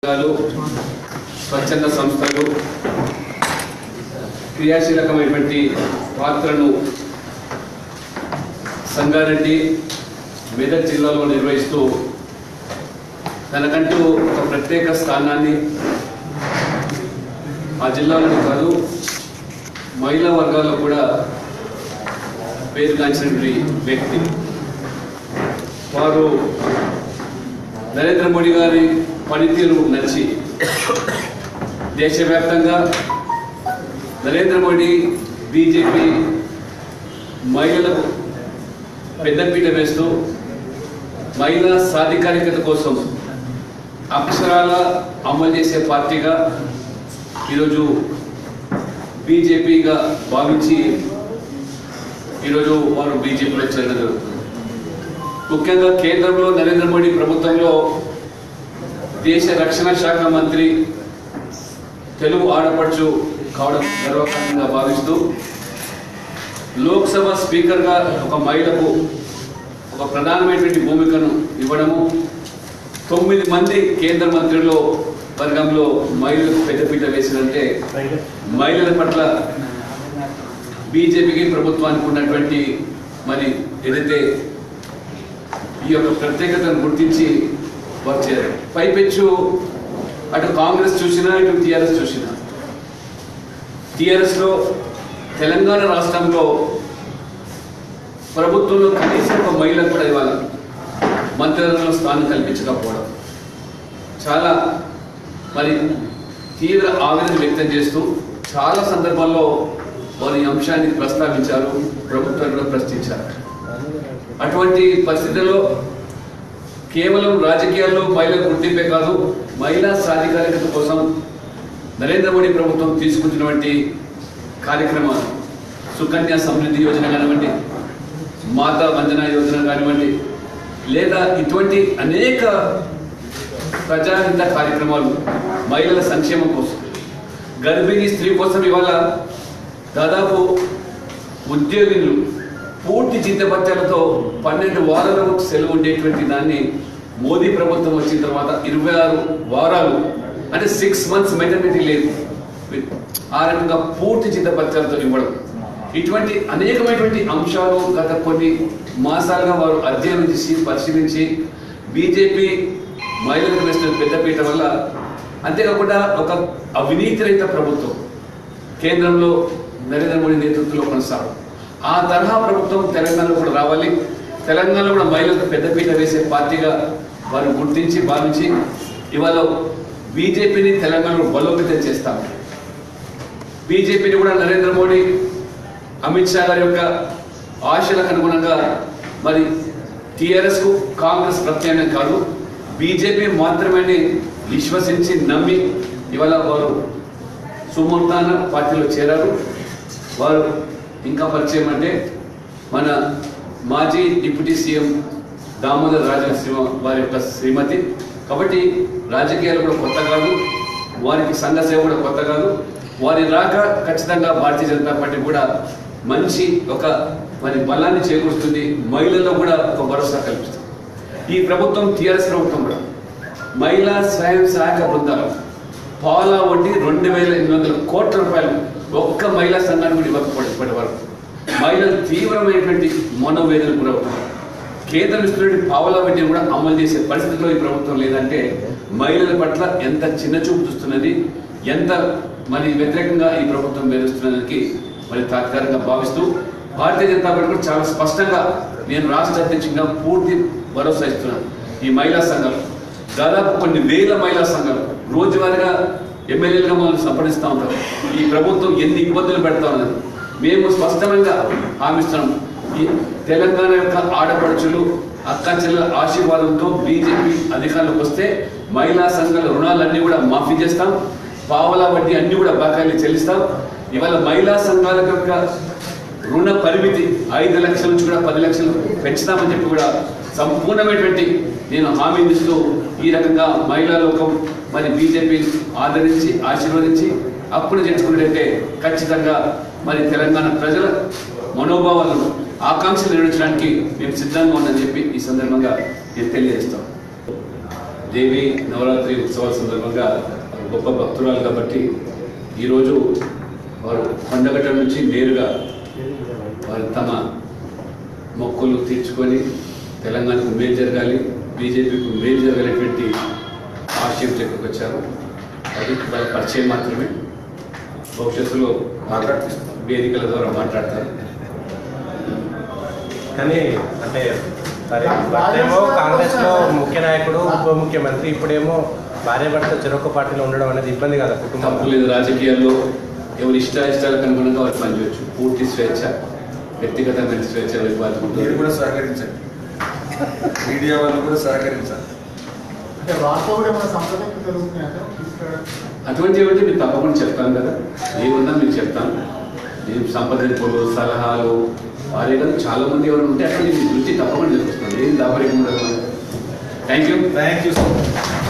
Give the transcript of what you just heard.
సంఘాలు స్వచ్ఛంద సంస్థలు క్రియాశీలకమైనటువంటి పాత్రను సంగారెడ్డి మెదక్ జిల్లాలో నిర్వహిస్తూ తనకంటూ ఒక ప్రత్యేక స్థానాన్ని ఆ జిల్లాలోనే కాదు మహిళా వర్గాల్లో కూడా పేరుగాంచినటువంటి వ్యక్తి వారు నరేంద్ర మోడీ గారి పనితీరు నచ్చి దేశవ్యాప్తంగా నరేంద్ర మోడీ బీజేపీ మహిళలకు పెద్దపీట వేస్తూ మహిళా సాధికారికత కోసం అక్షరాల అమలు చేసే పార్టీగా ఈరోజు బీజేపీగా భావించి ఈరోజు వారు బీజేపీలో చేరడం జరుగుతుంది ముఖ్యంగా కేంద్రంలో నరేంద్ర మోడీ ప్రభుత్వంలో దేశ రక్షణ శాఖ మంత్రి తెలుగు ఆడపడుచు కావడం గర్వకారణంగా భావిస్తూ లోక్సభ స్పీకర్గా ఒక మహిళకు ఒక ప్రధానమైనటువంటి భూమికను ఇవ్వడము తొమ్మిది మంది కేంద్ర మంత్రుల్లో వర్గంలో మహిళలకు పెద్దపీట వేసినంటే మహిళల పట్ల బీజేపీకి ప్రభుత్వానికి ఉన్నటువంటి మరి ఏదైతే ఈ యొక్క ప్రత్యేకతను గుర్తించి వచ్చారు పైపెచ్చు అటు కాంగ్రెస్ చూసినా ఇటు టీఆర్ఎస్ చూసినా టీఆర్ఎస్లో తెలంగాణ రాష్ట్రంలో ప్రభుత్వంలో కనీసం ఒక మహిళకు కూడా ఇవాళ మంత్రివర్గంలో స్థానం కల్పించకపోవడం చాలా మరి తీవ్ర ఆవేదన వ్యక్తం చేస్తూ చాలా సందర్భాల్లో వారి ఈ అంశాన్ని ప్రస్తావించారు ప్రభుత్వాన్ని కూడా ప్రశ్నించారు అటువంటి పరిస్థితుల్లో కేవలం రాజకీయాల్లో మహిళల గుర్తింపే కాదు మహిళా సాధికారికత కోసం నరేంద్ర మోడీ ప్రభుత్వం తీసుకుంటున్నటువంటి కార్యక్రమాలు సుకన్య సమృద్ధి యోజన కానివ్వండి మాతా వందన యోజన కానివ్వండి లేదా ఇటువంటి అనేక ప్రజాహిత కార్యక్రమాలు మహిళల సంక్షేమం కోసం గర్భిణీ స్త్రీ కోసం ఇవాళ దాదాపు ఉద్యోగులు పూర్తి జీతభత్యాలతో పన్నెండు వారాలు సెలవు ఉండేటువంటి దాన్ని మోదీ ప్రభుత్వం వచ్చిన తర్వాత ఇరవై ఆరు వారాలు అంటే సిక్స్ మంత్స్ మెటర్నిటీ లేదు ఆ రకంగా పూర్తి జీతభత్యాలతో ఇవ్వడం ఇటువంటి అనేకమైనటువంటి అంశాలు గత కొన్ని మాసాలుగా వారు అధ్యయనం చేసి పరిశీలించి బీజేపీ మహిళలకు వేసిన పెద్దపీట వల్ల అంతేకాకుండా ఒక అవినీతి రహిత ప్రభుత్వం కేంద్రంలో నరేంద్ర మోడీ నేతృత్వంలో కొనసాగు ఆ తరహా ప్రభుత్వం తెలంగాణలో కూడా రావాలి తెలంగాణలో కూడా మహిళలకు పెద్దపీట వేసే పార్టీగా వారు గుర్తించి భావించి ఇవాళ బీజేపీని తెలంగాణలో బలోపేతం చేస్తాం బీజేపీని కూడా నరేంద్ర మోడీ అమిత్ షా గారి యొక్క ఆశలకు అనుగుణంగా మరి టిఆర్ఎస్ కు కాంగ్రెస్ ప్రత్యామ్నాయం కాదు బీజేపీ మాత్రమే విశ్వసించి నమ్మి ఇవాళ వారు సుమూర్తాన పార్టీలో చేరారు వారు ఇంకా పరిచయం అంటే మన మాజీ డిప్యూటీ సీఎం దామోదర్ రాజనరసింహ వారి యొక్క శ్రీమతి కాబట్టి రాజకీయాలు కూడా కొత్త కాదు వారికి సంఘ సేవ కూడా కొత్త కాదు వారి రాక ఖచ్చితంగా భారతీయ జనతా పార్టీ కూడా మంచి ఒక మరి బలాన్ని చేకూరుస్తుంది మహిళల్లో కూడా ఒక భరోసా కల్పిస్తుంది ఈ ప్రభుత్వం టీఆర్ఎస్ ప్రభుత్వం కూడా మహిళా స్వయం సహాయక బృందాలు పాలా వడ్డీ రెండు వేల ఎనిమిది వందల కోట్ల రూపాయలు ఒక్క మహిళా సంఘానికి కూడా ఇవ్వకపోవడం ఇప్పటి వరకు మహిళలు తీవ్రమైనటువంటి మనోవేదనకు గురవుతున్నారు కేంద్రం ఇస్తున్నటువంటి పావలా వడ్డీని కూడా అమలు చేసే పరిస్థితిలో ఈ ప్రభుత్వం లేదంటే మహిళల పట్ల ఎంత చిన్న చూపు చూస్తున్నది ఎంత మరి వ్యతిరేకంగా ఈ ప్రభుత్వం వేరుస్తున్నదానికి మరి తాత్కాలికంగా భావిస్తూ భారతీయ జనతా పార్టీ కూడా చాలా స్పష్టంగా నేను రాష్ట్ర అధ్యక్షుడిగా పూర్తి భరోసా ఇస్తున్నాను ఈ మహిళా సంఘాలు దాదాపు కొన్ని వేల మహిళా సంఘాలు రోజువారీగా ఎమ్మెల్యేలుగా మమ్మల్ని సంప్రదిస్తూ ఉంటారు ఈ ప్రభుత్వం ఎన్ని ఇబ్బందులు పెడతా ఉన్నది మేము స్పష్టంగా హామీస్తున్నాం ఈ తెలంగాణ యొక్క ఆడపడుచులు అక్క చెల్లెల ఆశీర్వాదంతో బీజేపీ అధికారంలోకి వస్తే మహిళా సంఘాల రుణాలన్నీ కూడా మాఫీ చేస్తాం పావలా వడ్డీ అన్ని కూడా బకాయిలు చెల్లిస్తాం ఇవాళ మహిళా సంఘాల యొక్క రుణ పరిమితి ఐదు లక్షల నుంచి కూడా పది లక్షలు పెంచుతామని చెప్పి కూడా సంపూర్ణమైనటువంటి నేను హామీ ఇస్తూ ఈ రకంగా మహిళా లోకం మరి బీజేపీ ఆదరించి ఆశీర్వదించి అప్పుడు చేర్చుకున్నట్టయితే ఖచ్చితంగా మరి తెలంగాణ ప్రజల మనోభావాలను ఆకాంక్షలు నెరవేర్చడానికి మేము సిద్ధంగా ఉందని చెప్పి ఈ సందర్భంగా నేను తెలియజేస్తాం దేవి నవరాత్రి ఉత్సవాల సందర్భంగా గొప్ప భక్తురాలు కాబట్టి ఈరోజు వారు కొండగట్ట నుంచి నేరుగా వారు తమ మొక్కులు తీర్చుకొని తెలంగాణకు మేలు జరగాలి బీజేపీకి మేలు జరగాలనేటువంటి ఆశయం ఇక్కడికి వచ్చారు అది వాళ్ళ పరిచయం మాత్రమే భవిష్యత్తులో వేదికల ద్వారా మాట్లాడతారు కానీ అంటే సరే అప్పుడేమో కాంగ్రెస్ లో ముఖ్య నాయకుడు ఉప ముఖ్యమంత్రి ఇప్పుడేమో భార్య భర్త చెరొక పార్టీలో ఉండడం అనేది ఇబ్బంది కదా కుటుంబం తప్పు లేదు రాజకీయాల్లో ఎవరి ఇష్ట ఇష్టాలకు అనుగుణంగా వారు పనిచేయచ్చు పూర్తి స్వేచ్ఛ వ్యక్తిగతమైన స్వేచ్ఛ మీరు ఇవ్వాలి కూడా సహకరించండి మీడియా వాళ్ళు కూడా సహకరించాలి అంటే రాష్ట్రంలో కూడా ఏమైనా సంప్రదాయం జరుగుతున్నాయంటే తీసుకురావడం అటువంటి ఏమంటే మీకు తప్పకుండా చెప్తాను కదా ఏమున్నా మీకు చెప్తాను నేను సంప్రదింపులు సలహాలు వారే కదా చాలా మంది ఎవరు ఉంటే అటువంటి మీ దృష్టి తప్పకుండా తెలుస్తుంది ఏం దాపరికం ఉండదు thank you thank you so much